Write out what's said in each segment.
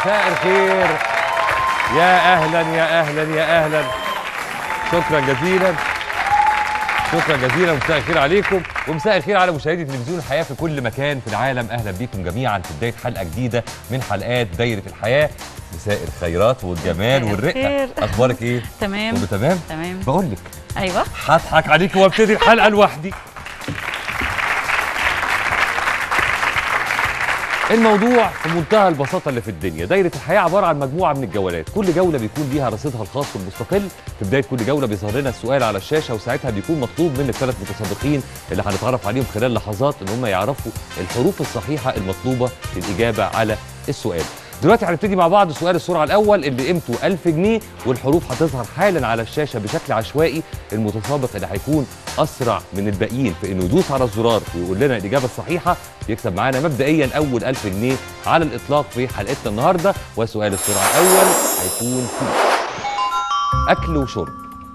مساء الخير يا اهلا يا اهلا يا اهلا شكرا جزيلا شكرا جزيلا مساء الخير عليكم ومساء الخير على مشاهدي تلفزيون الحياه في كل مكان في العالم اهلا بيكم جميعا في بدايه حلقه جديده من حلقات دايره الحياه مساء الخيرات والجمال مساء والرقه الخير. اخبارك ايه تمام كله تمام تمام بقول لك ايوه هضحك عليكي وابتدي الحلقه لوحدي الموضوع في منتهى البساطه اللي في الدنيا دايره الحياه عباره عن مجموعه من الجولات كل جوله بيكون ليها رصيدها الخاص والمستقل في بدايه كل جوله بيظهر لنا السؤال على الشاشه وساعتها بيكون مطلوب من الثلاث متسابقين اللي هنتعرف عليهم خلال لحظات ان هم يعرفوا الحروف الصحيحه المطلوبه للاجابه على السؤال دلوقتي هنبتدي مع بعض سؤال السرعه الاول اللي قيمته 1000 جنيه والحروف هتظهر حالا على الشاشه بشكل عشوائي المتسابق اللي هيكون اسرع من الباقيين في انه يدوس على الزرار ويقول لنا الاجابه الصحيحه يكسب معانا مبدئيا اول 1000 جنيه على الاطلاق في حلقتنا النهارده وسؤال السرعه الاول هيكون فيه اكل وشرب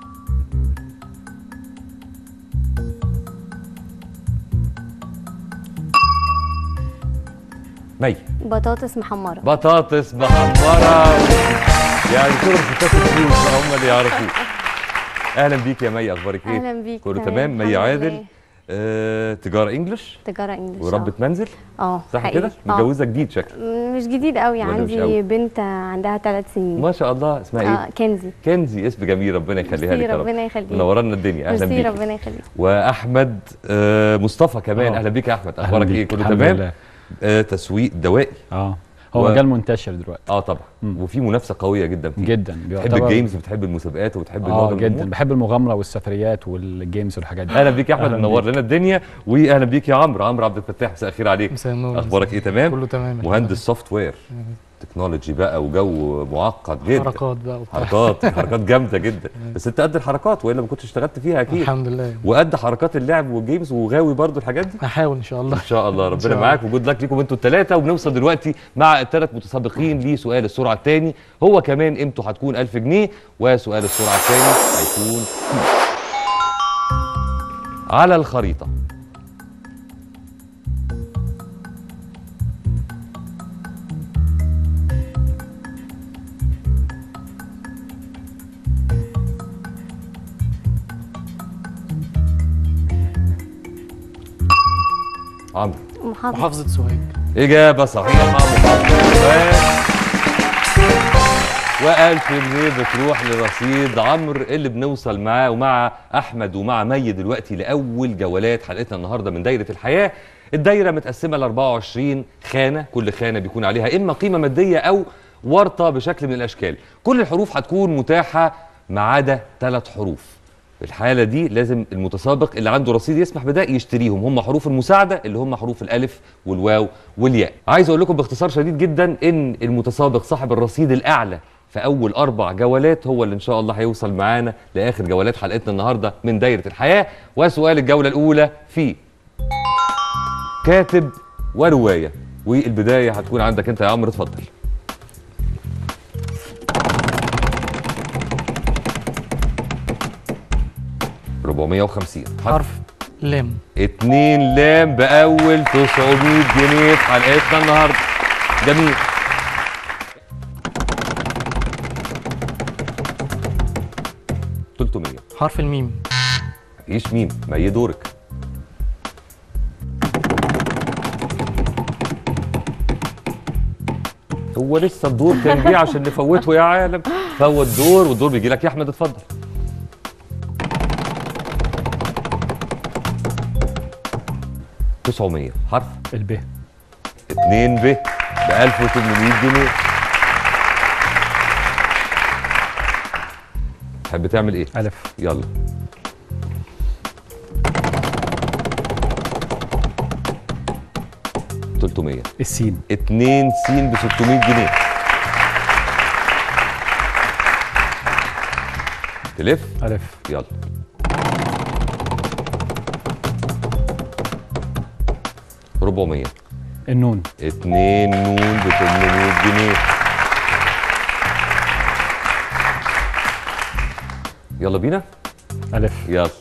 مي بطاطس محمرة بطاطس محمره يعني شغل ستات الفلوس بقى هم اللي يعرفوه اهلا بيك يا مي اخبارك ايه اهلا بيك كله تمام مي الحمد عادل لله. آه، تجاره انجلش تجارة انجلش وربة منزل اه صح حقيقي. كده آه. متجوزه جديد شكل م- مش جديد قوي ولا مش عندي قوي؟ بنت عندها ثلاث سنين ما شاء الله اسمها اه ايه كنزي كنزي اسم جميل ربنا يخليها ميرسي لك يا رب ربنا يخليك منورانا الدنيا اهلا ميرسي بيك ربنا يخليك واحمد آه، مصطفى كمان آه. اهلا بيك يا احمد أهلاً اخبارك ايه بيك. كله الحمد تمام لله. آه، تسويق دوائي اه هو و- مجال منتشر دلوقتي اه طبعا مم. وفي منافسه قويه جدا فيه جدا بتحب الجيمز وبتحب المسابقات وبتحب النوع اه ده من جدا الأمور؟ بحب المغامره والسفريات والجيمز والحاجات دي اهلا بيك يا احمد أهلاً منور بيك. لنا الدنيا واهلا بيك يا عمرو عمرو عبد الفتاح مساء الخير عليك مساء النور اخبارك ايه تمام كله تمام مهندس سوفت وير تكنولوجي بقى وجو معقد جدا حركات بقى وبتاع حركات حركات جامده جدا بس انت قد الحركات والا ما كنتش اشتغلت فيها اكيد الحمد لله وقد حركات اللعب والجيمز وغاوي برضو الحاجات دي هحاول ان شاء الله ان شاء الله إن ربنا شاء الله. معاك وجود لك ليكم انتوا الثلاثه وبنوصل دلوقتي مع الثلاث متسابقين لسؤال السرعه الثاني هو كمان قيمته هتكون 1000 جنيه وسؤال السرعه الثاني هيكون على الخريطه عمرو محافظة محافظة سوهاج إجابة صحيحة محافظة وألف جنيه بتروح لرصيد عمرو اللي بنوصل معاه ومع أحمد ومع مي دلوقتي لأول جولات حلقتنا النهاردة من دايرة الحياة الدايرة متقسمة ل 24 خانة كل خانة بيكون عليها إما قيمة مادية أو ورطة بشكل من الأشكال كل الحروف هتكون متاحة ما عدا ثلاث حروف في الحالة دي لازم المتسابق اللي عنده رصيد يسمح بده يشتريهم هم حروف المساعدة اللي هم حروف الألف والواو والياء عايز أقول لكم باختصار شديد جدا إن المتسابق صاحب الرصيد الأعلى في أول أربع جولات هو اللي إن شاء الله هيوصل معانا لآخر جولات حلقتنا النهاردة من دايرة الحياة وسؤال الجولة الأولى في كاتب ورواية والبداية هتكون عندك أنت يا عمرو اتفضل ربعمية وخمسين حرف لام اتنين لام بأول 900 جنيه في حلقتنا النهارده جميل تلتمية حرف الميم مفيش ميم مي دورك هو لسه الدور كان جه عشان نفوته يا عالم فوت دور والدور بيجي لك يا احمد اتفضل تسعمية حرف الب 2 ب ب 1800 جنيه تحب تعمل ايه؟ الف يلا تلتمية السين اتنين سين ب 600 جنيه تلف الف يلا ربعمية النون اتنين نون ب 800 جنيه يلا بينا الف يلا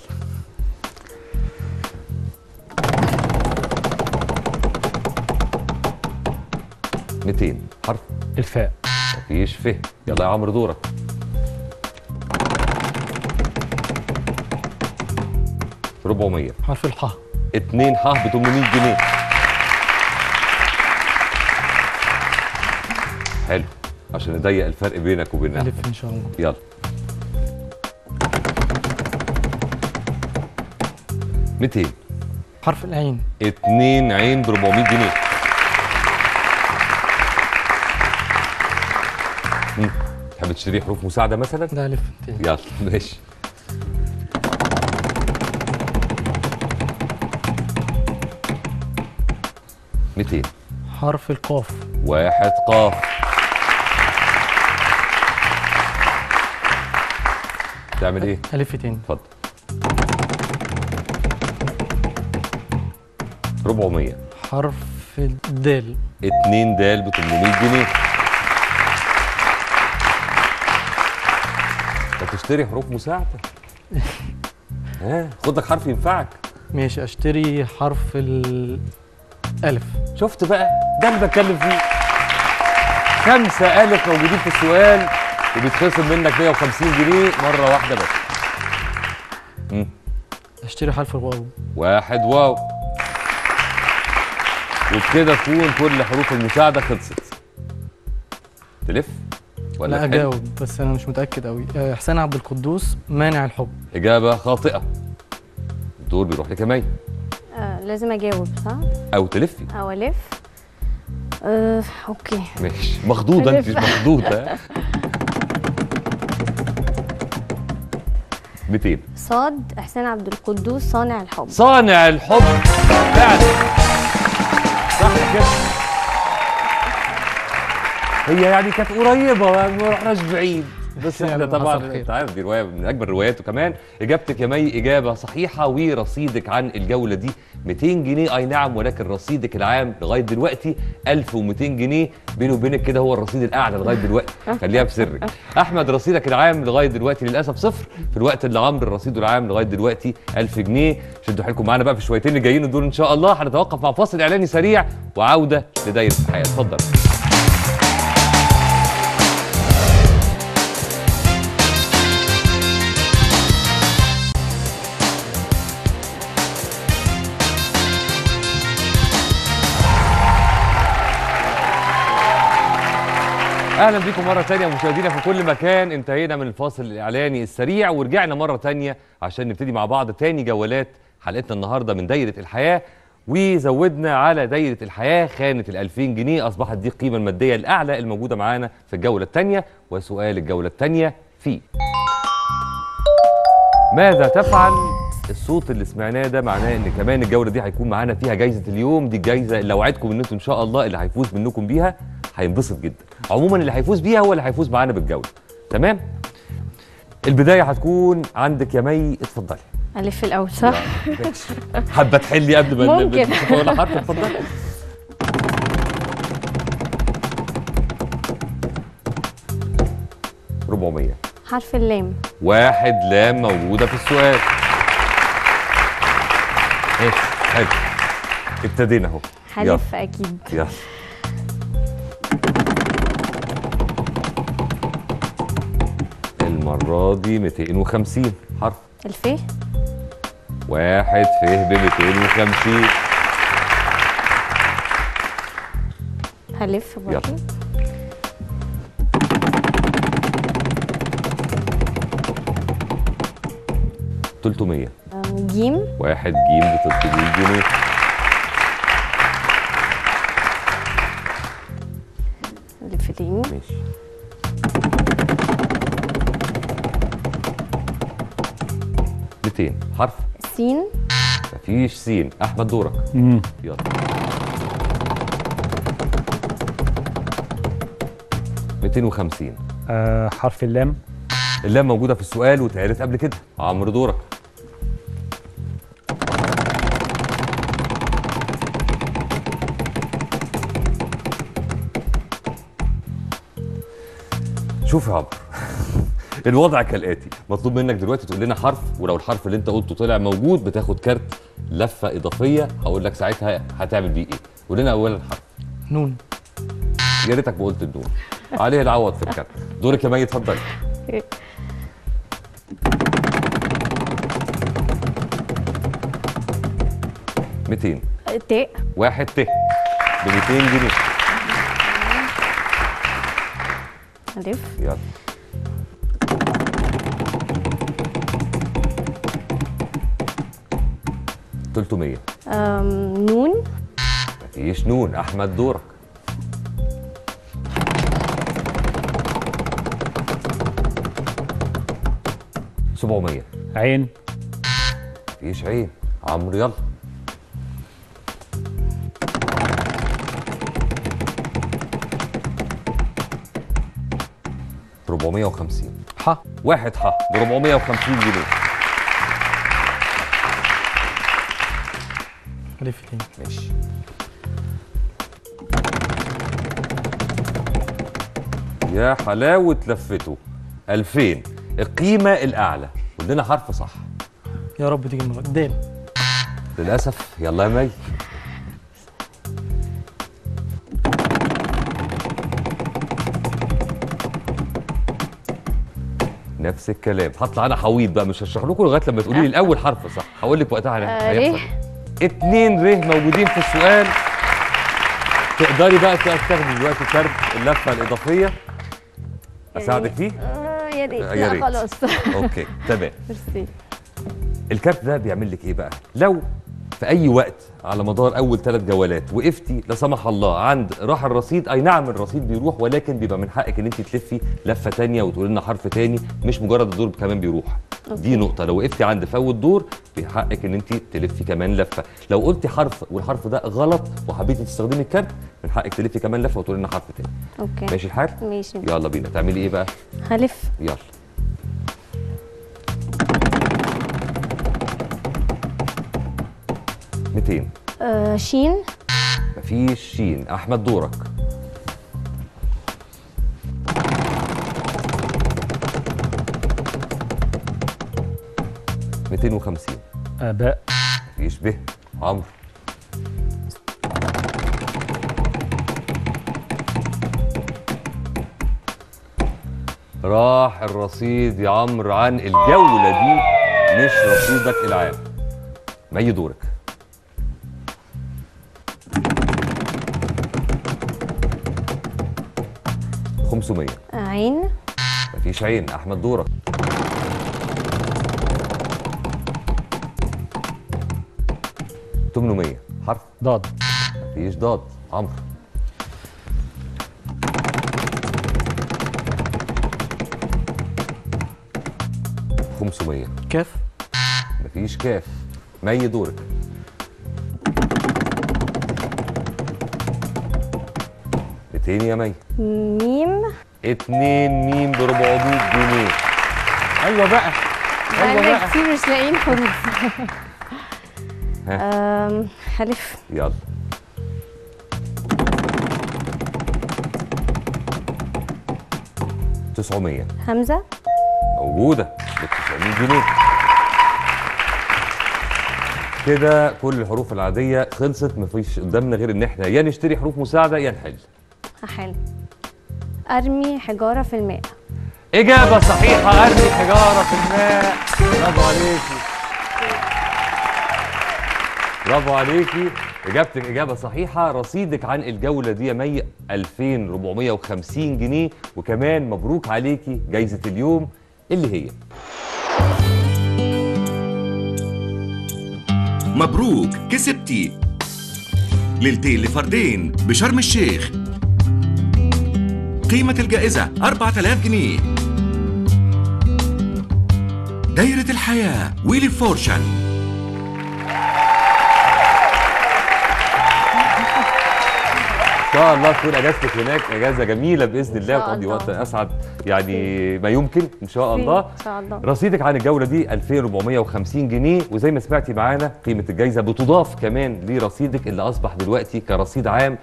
ميتين حرف الفاء مفيش ف يلا يا عمرو دورك ربعمية حرف الحاء اتنين ح ب 800 جنيه حلو عشان نضيق الفرق بينك وبين ألف أحمد. إن شاء الله يلا ميتين حرف العين اتنين عين ب 400 جنيه مم. تحب تشتري حروف مساعدة مثلا؟ ده ألف تاني يلا ماشي ميتين حرف القاف واحد قاف تعمل ايه؟ ألف تاني اتفضل 400 حرف الدال اتنين دال ب 800 جنيه انت تشتري حروف مساعدة ها خد لك حرف ينفعك ماشي أشتري حرف الألف شفت بقى ده اللي بتكلم فيه خمسة ألف موجودين في السؤال وبيتخصم منك 150 جنيه مرة واحدة بس مم. أشتري حرف الواو واحد واو وبكده تكون كل حروف المساعدة خلصت تلف ولا لا تحل؟ أجاوب بس أنا مش متأكد أوي آه، حسين عبد القدوس مانع الحب إجابة خاطئة الدور بيروح لكمي آه لازم اجاوب صح أو تلفي او الف آه اوكي ماشي مخضوضة أنت ألف. مخضوضة 200 صاد حسين عبد القدوس صانع الحب صانع الحب فعلا صح كده هي يعني كانت قريبة ما رحناش بعيد بس احنا يلا، طبعا حصل خير. انت عارف دي رواية من أجمل الروايات وكمان إجابتك يا مي إجابة صحيحة ورصيدك عن الجولة دي 200 جنيه أي نعم ولكن رصيدك العام لغاية دلوقتي 1200 جنيه بيني وبينك كده هو الرصيد الأعلى لغاية دلوقتي خليها في سرك أحمد رصيدك العام لغاية دلوقتي للأسف صفر في الوقت اللي عمرو رصيده العام لغاية دلوقتي 1000 جنيه شدوا حيلكم معانا بقى في الشويتين اللي جايين دول إن شاء الله هنتوقف مع فاصل إعلاني سريع وعودة لدايرة الحياة اتفضل اهلا بيكم مره تانية مشاهدينا في كل مكان انتهينا من الفاصل الاعلاني السريع ورجعنا مره تانية عشان نبتدي مع بعض تاني جولات حلقتنا النهارده من دايره الحياه وزودنا على دايره الحياه خانه ال 2000 جنيه اصبحت دي القيمه الماديه الاعلى الموجوده معانا في الجوله الثانيه وسؤال الجوله الثانيه فيه ماذا تفعل الصوت اللي سمعناه ده معناه ان كمان الجوله دي هيكون معانا فيها جايزه اليوم دي الجايزه اللي اوعدكم ان انتم ان شاء الله اللي هيفوز منكم بيها هينبسط جدا عموما اللي هيفوز بيها هو اللي هيفوز معانا بالجوله تمام البدايه هتكون عندك يا مي اتفضلي الف الاول صح حابه تحلي قبل ما ممكن. تشوفي ولا حرف اتفضلي ربعمية حرف اللام واحد لام موجودة في السؤال ايه حلو ابتدينا اهو يلا هلف اكيد يلا المرة دي 250 حرف الف واحد فيه ب 250 هلف برضه يلا. تلتمية آم، جيم واحد جيم ب 300 جنيه الف تاني ماشي ميتين حرف سين مفيش سين احمد دورك امم يلا ميتين وخمسين آه حرف اللام اللام موجودة في السؤال واتعرف قبل كده عمرو دورك شوف يا عمرو الوضع كالاتي مطلوب منك دلوقتي تقول لنا حرف ولو الحرف اللي انت قلته طلع موجود بتاخد كارت لفه اضافيه هقول لك ساعتها هتعمل بيه ايه قول لنا اولا حرف نون يا ريتك ما قلت النون عليه العوض في الكارت دورك يا مي اتفضلي ميتين تاء واحد ت ب 200 جنيه ألف يلا تلتمية أم، نون مفيش نون أحمد دورك سبعمية عين مفيش عين عمرو يلا ربعمية وخمسين ح واحد ح ب 450 جنيه ألف لين ماشي يا حلاوة لفته 2000 القيمة الأعلى قول لنا حرف صح يا رب تيجي المرة دال للأسف يلا يا مي نفس الكلام هطلع انا حويط بقى مش هشرح لكم لغايه لما تقولي لي الاول حرف صح هقول لك وقتها آه، هيحصل ره. اتنين ره موجودين في السؤال تقدري بقى تاخدي دلوقتي كارت اللفه الاضافيه اساعدك فيه آه، يا ريت آه، يا لا ريت. خلاص اوكي تمام ميرسي الكارت ده بيعمل لك ايه بقى لو في اي وقت على مدار اول ثلاث جولات وقفتي لا سمح الله عند راح الرصيد اي نعم الرصيد بيروح ولكن بيبقى من حقك ان انت تلفي لفه تانية وتقولي لنا حرف تاني مش مجرد الدور كمان بيروح دي نقطه لو وقفتي عند فوت دور بحقك ان انت تلفي كمان لفه لو قلتي حرف والحرف ده غلط وحبيتي تستخدمي الكارت من حقك تلفي كمان لفه وتقولي لنا حرف تاني اوكي ماشي الحال ماشي يلا بينا تعملي ايه بقى هلف يلا ميتين آه، شين مفيش شين احمد دورك ميتين وخمسين آباء مفيش به عمرو راح الرصيد يا عمرو عن الجولة دي مش رصيدك العام مي دورك خمسمية عين مفيش عين أحمد دورك تمنمية حرف ضاد مفيش ضاد عمرو خمسمية كاف مفيش كاف مي دورك ميتين يا مي ميم اتنين ميم ب 400 جنيه ايوه بقى ايوه بقالنا بقى كتير مش لاقيين حروف ها. أم، هلف يلا تسعمية همزة موجودة ب 900 جنيه كده كل الحروف العادية خلصت مفيش قدامنا غير ان احنا يا نشتري حروف مساعدة يا نحل هحل أرمي حجارة في الماء إجابة صحيحة أرمي حجارة في الماء برافو عليكي برافو عليكي إجابتك إجابة صحيحة رصيدك عن الجولة دي يا مي 2450 جنيه وكمان مبروك عليكي جايزة اليوم اللي هي مبروك كسبتي ليلتين لفردين بشرم الشيخ قيمة الجائزة 4000 جنيه دايرة الحياة ويلي فورشن إن شاء الله تكون اجازتك هناك اجازه جميله باذن الله شاء وتقضي الله. وقت اسعد يعني ما يمكن ان شاء الله إن شاء الله رصيدك عن الجوله دي 2450 جنيه وزي ما سمعتي معانا قيمه الجائزه بتضاف كمان لرصيدك اللي اصبح دلوقتي كرصيد عام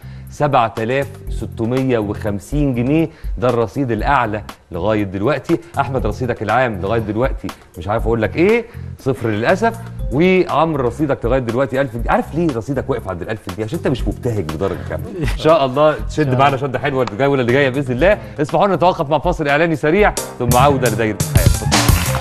7650 جنيه ده الرصيد الاعلى لغايه دلوقتي احمد رصيدك العام لغايه دلوقتي مش عارف اقول لك ايه صفر للاسف وعمرو رصيدك لغايه دلوقتي 1000 جنيه عارف ليه رصيدك واقف عند ال 1000 جنيه عشان انت مش مبتهج بدرجه كامله ان شاء الله تشد معانا شده حلوه الجوله اللي جايه باذن الله اسمحوا لنا نتوقف مع فاصل اعلاني سريع ثم عوده لدايره الحياه اتفضل.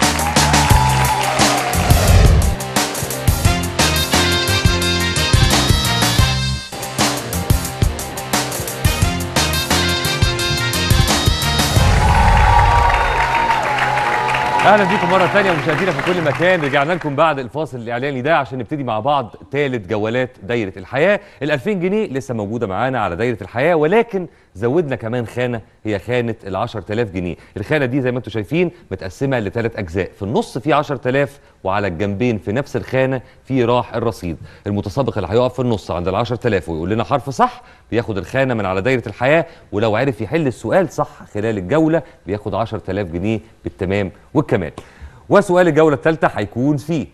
اهلا بيكم مره ثانيه مشاهدينا في كل مكان رجعنا لكم بعد الفاصل الاعلاني ده عشان نبتدي مع بعض ثالث جولات دايره الحياه ال 2000 جنيه لسه موجوده معانا على دايره الحياه ولكن زودنا كمان خانه هي خانه ال 10000 جنيه الخانه دي زي ما انتم شايفين متقسمه لثلاث اجزاء في النص في 10000 وعلى الجنبين في نفس الخانه في راح الرصيد المتسابق اللي هيقف في النص عند ال 10000 ويقول لنا حرف صح بياخد الخانه من على دايره الحياه ولو عرف يحل السؤال صح خلال الجوله بياخد 10000 جنيه بالتمام والكمال وسؤال الجوله الثالثه هيكون فيه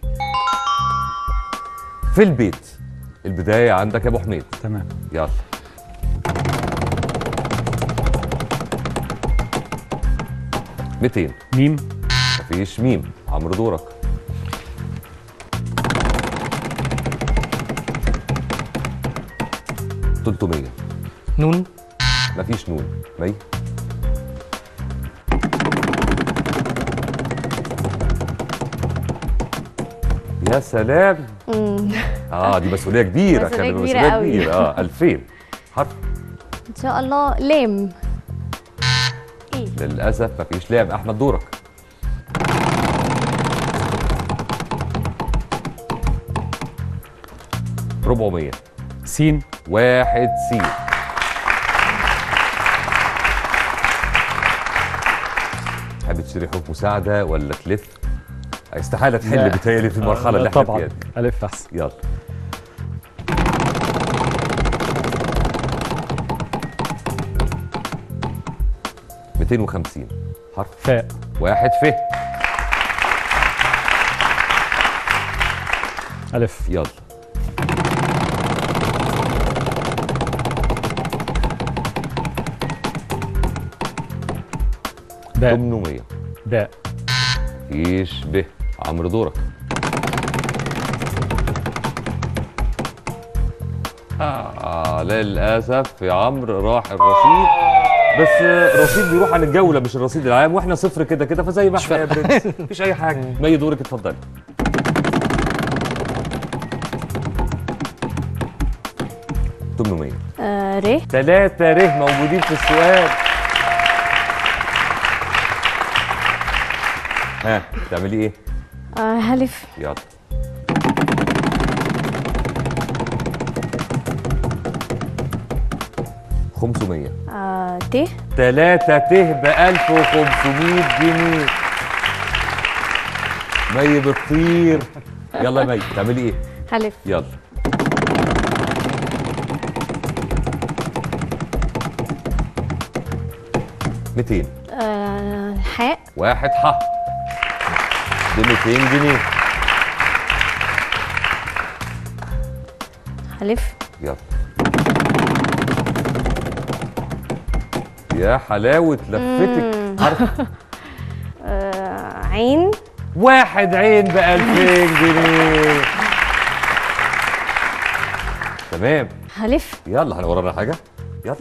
في البيت البدايه عندك يا ابو حميد تمام يلا ميتين ميم مفيش ميم عمرو دورك تلتمية نون مفيش نون مي يا سلام مم. اه دي مسؤوليه كبيره مسؤولية كانت كبيرة مسؤوليه قوي. كبيره اه 2000 حرف ان شاء الله لام ايه للاسف مفيش لعب احمد دورك ربعمية سين واحد سي تحب تشتري حروف مساعدة ولا تلف؟ استحالة تحل لا. بتهيألي في المرحلة اللي آه، احنا طبعا فيها دي الف احسن يلا ميتين وخمسين حرف فاء واحد ف الف يلا باء 800 باء فيش ب عمرو دورك آه للأسف يا عمرو راح الرصيد بس الرصيد بيروح عن الجولة مش الرصيد العام واحنا صفر كده كده فزي ما احنا يا برنس مفيش أي حاجة مي دورك اتفضلي تمنمية آه ر تلاتة ره موجودين في السؤال ها تعملي ايه؟ آه هلف يلا خمسمية آه ت تلاتة ته بألف وخمسمية جنيه مي بتطير يلا يا مي تعملي ايه؟ هلف يلا ميتين آه حاء واحد ح ب 200 جنيه هلف يلا يا حلاوة لفتك مم. عارف آه عين واحد عين ب 2000 جنيه تمام هلف يلا احنا ورانا حاجة يلا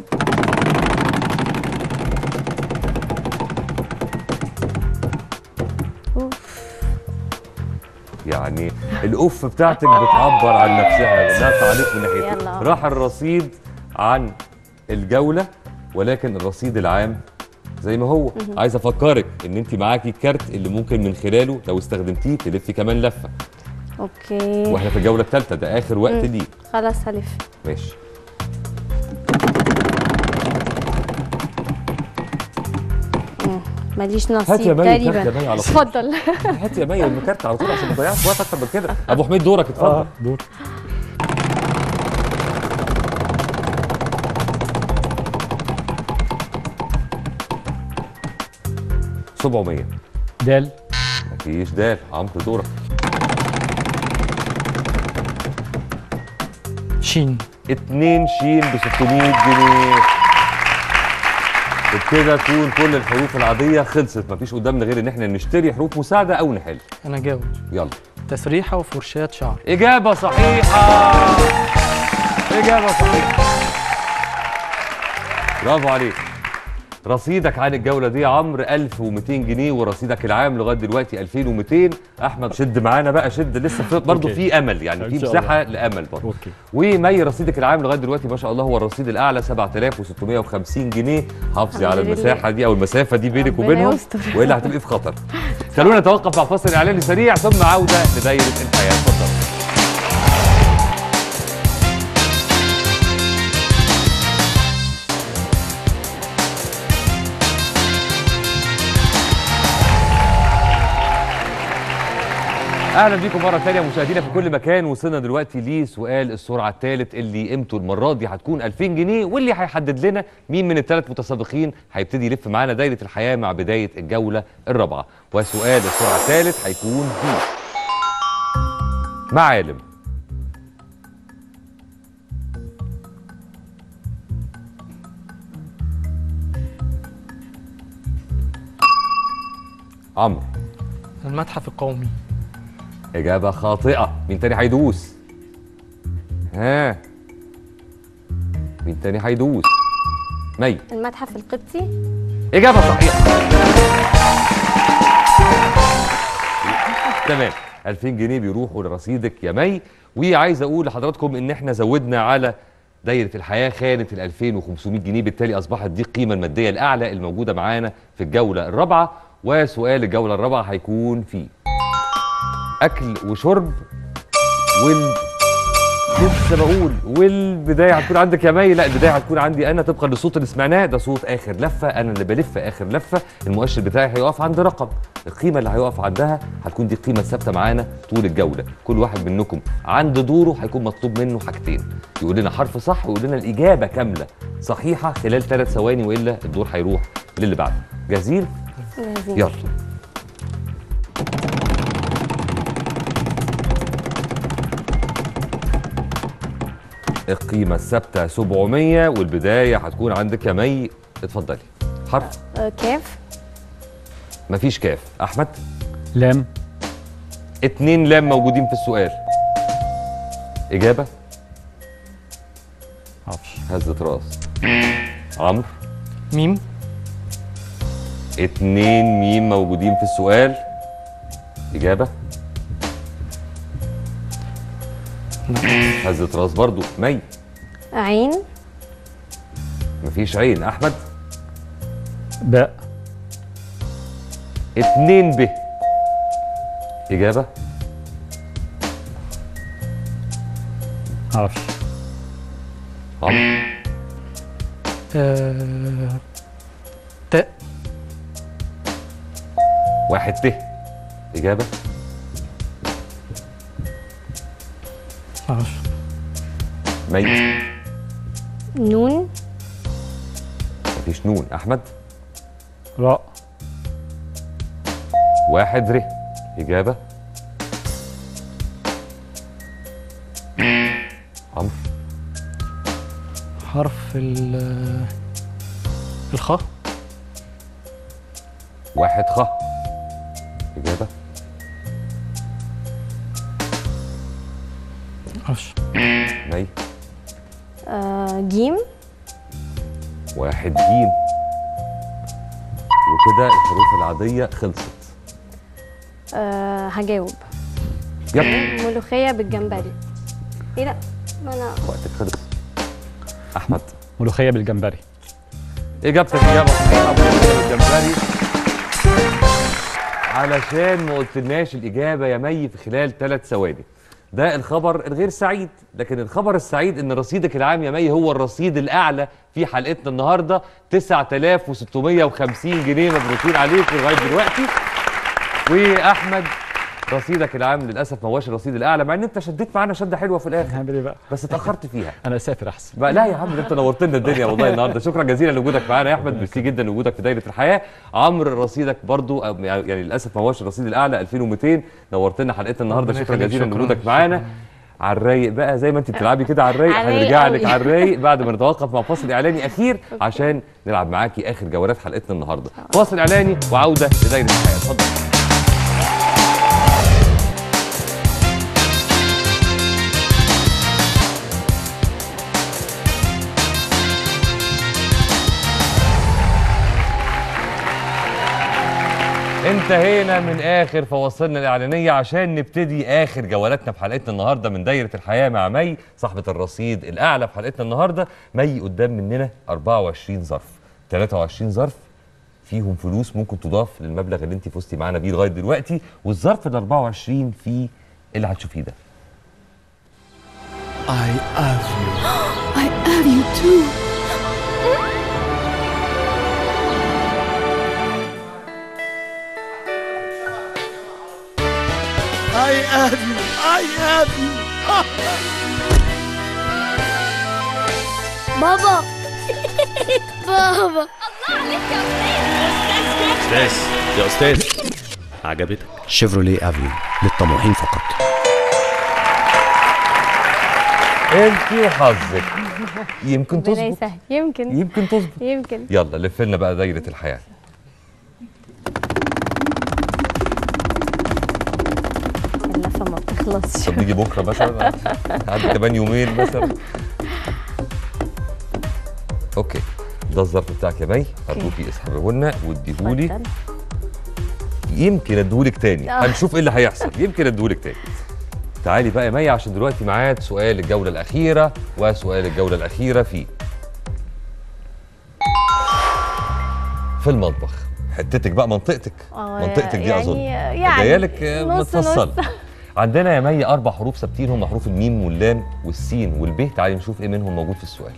أوف. يعني الاوف بتاعتك بتعبر عن نفسها لا تعليق من ناحيتك يلا. راح الرصيد عن الجوله ولكن الرصيد العام زي ما هو عايز افكرك ان انت معاكي الكارت اللي ممكن من خلاله لو استخدمتيه تلفي كمان لفه اوكي واحنا في الجوله الثالثه ده اخر وقت مم. ليك خلاص هلف ماشي ماليش هات يا نصيب مي تقريبا الكارت يا مي على طول. اتفضل هات يا مي الكارت على طول عشان ما تضيعش وقت اكتر من كده ابو حميد دورك اتفضل اه دور 700 دال مفيش دال عمرو دورك شين اتنين شين ب 600 جنيه وبكده تكون كل الحروف العادية خلصت مفيش قدامنا غير ان احنا نشتري حروف مساعدة او نحل انا جاوب يلا تسريحه وفرشاه شعر إجابة صحيحة إجابة صحيحة برافو عليك رصيدك عن الجولة دي يا عمرو 1200 جنيه ورصيدك العام لغاية دلوقتي 2200 أحمد شد معانا بقى شد لسه في برضه أوكي. في أمل يعني إن في شاء مساحة لأمل برضه اوكي ومي رصيدك العام لغايه دلوقتي ما شاء الله هو الرصيد الاعلى 7650 جنيه حافظي على الحمد لله. المساحه دي او المسافه دي بينك ربنا وبينهم يستر. والا هتبقي في خطر خلونا نتوقف مع فاصل اعلاني سريع ثم عوده لدايره الحياه اتفضل اهلا بيكم مره ثانيه مشاهدينا في كل مكان وصلنا دلوقتي لسؤال السرعه الثالث اللي قيمته المره دي هتكون 2000 جنيه واللي هيحدد لنا مين من الثلاث متسابقين هيبتدي يلف معانا دايره الحياه مع بدايه الجوله الرابعه وسؤال السرعه الثالث هيكون فيه معالم عمرو المتحف القومي إجابة خاطئة مين تاني هيدوس؟ ها مين تاني هيدوس؟ مي المتحف القبطي إجابة صحيحة تمام 2000 جنيه بيروحوا لرصيدك يا مي وعايز أقول لحضراتكم إن إحنا زودنا على دايرة الحياة خانة ال 2500 جنيه بالتالي أصبحت دي القيمة المادية الأعلى الموجودة معانا في الجولة الرابعة وسؤال الجولة الرابعة هيكون فيه اكل وشرب وال لسه بقول والبدايه هتكون عندك يا مي لا البدايه هتكون عندي انا طبقا للصوت اللي سمعناه ده صوت اخر لفه انا اللي بلف اخر لفه المؤشر بتاعي هيقف عند رقم القيمه اللي هيقف عندها هتكون دي القيمه الثابته معانا طول الجوله كل واحد منكم عند دوره هيكون مطلوب منه حاجتين يقول لنا حرف صح ويقول لنا الاجابه كامله صحيحه خلال ثلاث ثواني والا الدور هيروح للي بعده جاهزين جاهزين. يلا القيمة الثابتة 700 والبداية هتكون عندك يا مي اتفضلي حرف آه، كاف مفيش كاف أحمد لام اتنين لام موجودين في السؤال إجابة معرفش هزة راس عمرو ميم اتنين ميم موجودين في السؤال إجابة هزة راس برضو مي عين مفيش عين أحمد باء اتنين ب إجابة معرفش عمرو آه... تاء واحد ت إجابة معرفش مي نون مفيش نون أحمد راء واحد ر إجابة عمرو حرف ال الخاء واحد خ إجابة معرفش مي آه، جيم واحد جيم وكده الحروف العادية خلصت آه، هجاوب يلا ملوخية بالجمبري ايه لا ما انا وقتك خلص أحمد ملوخيه بالجمبري اجابتك اجابه صحيحه ملوخية بالجمبري علشان ما قلتلناش الاجابه يا مي في خلال ثلاث ثواني ده الخبر الغير سعيد لكن الخبر السعيد ان رصيدك العام يا مي هو الرصيد الاعلى في حلقتنا النهارده 9650 جنيه مبروكين عليك لغايه دلوقتي واحمد رصيدك العام للاسف ما هوش الرصيد الاعلى مع ان انت شديت معانا شده حلوه في الاخر هعمل ايه بقى بس اتاخرت فيها انا اسافر احسن بقى لا يا عم ده انت نورت لنا الدنيا والله النهارده شكرا جزيلا لوجودك معانا يا احمد ميرسي جدا لوجودك في دايره الحياه عمرو رصيدك برضو أو يعني للاسف ما هوش الرصيد الاعلى 2200 نورت لنا حلقتنا النهارده ربنا شكرا يخليك، جزيلا شكراً، لوجودك معانا على الرايق بقى زي ما انت بتلعبي كده على الرايق على الرايق هنرجع قوي. لك على الرايق بعد ما نتوقف مع فاصل اعلاني اخير عشان نلعب معاكي اخر جولات حلقتنا النهارده فاصل اعلاني وعوده لدايره الحياه اتفضل انتهينا من اخر فواصلنا الاعلانيه عشان نبتدي اخر جولاتنا في حلقتنا النهارده من دايره الحياه مع مي صاحبه الرصيد الاعلى في حلقتنا النهارده مي قدام مننا 24 ظرف 23 ظرف فيهم فلوس ممكن تضاف للمبلغ اللي انت فزتي معانا بيه لغايه دلوقتي والظرف ال 24 فيه اللي هتشوفيه ده I love you. I love you too. I love you. I love you. بابا بابا استاذ يا استاذ عجبتك شيفروليه افيو للطموحين فقط انت وحظك يمكن ربنا تظبط يسهل يمكن يمكن تظبط يمكن يلا لف لنا بقى دايره الحياه اللفه ما بتخلصش طب نيجي بكره مثلا عندي كمان يومين مثلا اوكي ده الظرف بتاعك يا مي ارجوكي اسحبه لنا واديهولي اتفضل. يمكن اديهولك تاني آه. هنشوف ايه اللي هيحصل يمكن اديهولك تاني تعالي بقى يا مي عشان دلوقتي معاد سؤال الجوله الاخيره وسؤال الجوله الاخيره فيه في المطبخ حتتك بقى منطقتك آه، منطقتك دي يعني- اظن يعني جايه لك آه، نص متفصله نص. عندنا يا مي اربع حروف ثابتين هم حروف الميم واللام والسين والب تعالي نشوف ايه منهم موجود في السؤال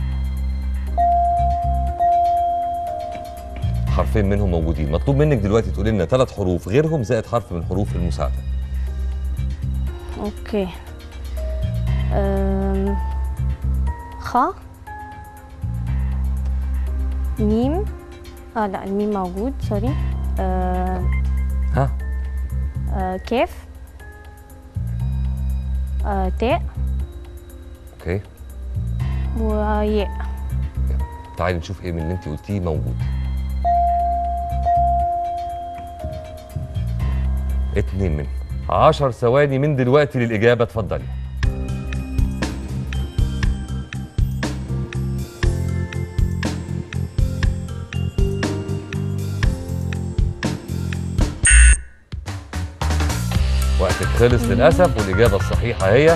حرفين منهم موجودين مطلوب منك دلوقتي تقولي لنا ثلاث حروف غيرهم زائد حرف من حروف المساعده اوكي أم... خ ميم اه لا الميم موجود سوري آه ها آه كاف آه تاء اوكي وياء تعالي نشوف ايه من اللي انت قلتيه موجود اتنين منهم عشر ثواني من دلوقتي للإجابة اتفضلي وقتك خلص للأسف والإجابة الصحيحة هي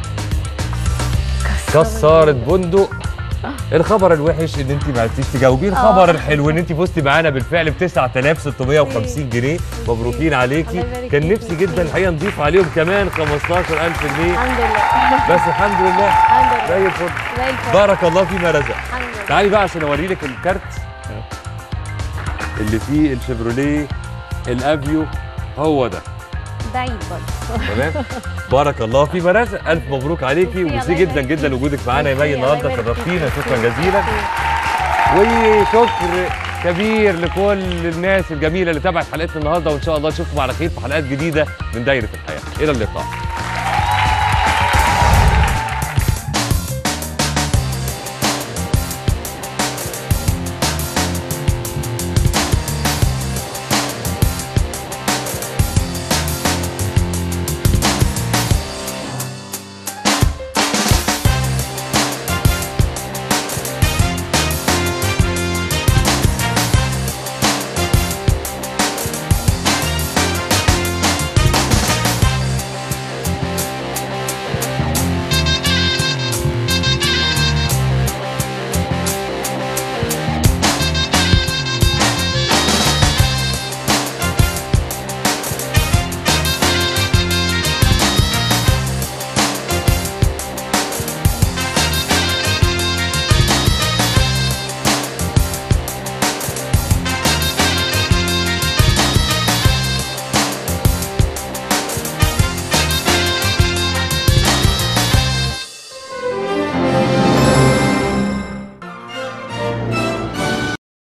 كسارة بندق الخبر الوحش ان انت ما عرفتيش تجاوبي الخبر الحلو ان انت فزتي معانا بالفعل ب 9650 جنيه مبروكين عليكي الله يبارك كان فيك. نفسي جدا الحقيقه نضيف عليهم كمان 15000 جنيه الحمد لله بس الحمد لله الحمد زي لله الفل زي الفل بارك الله فيما رزق الحمد لله تعالي بقى عشان اوري لك الكارت اللي فيه الشيفروليه الافيو هو ده بعيد برضه تمام بارك الله فيما رزق الف مبروك عليكي ميرسي، وميرسي الله جدا يبارك جدا فيك. وجودك معانا يا مي ميرسي، الله النهارده يبارك شرفتينا فيك. شكرا جزيلا وشكر كبير لكل الناس الجميله اللي تابعت حلقتنا النهارده وان شاء الله نشوفكم على خير في حلقات جديده من دايره الحياه الى اللقاء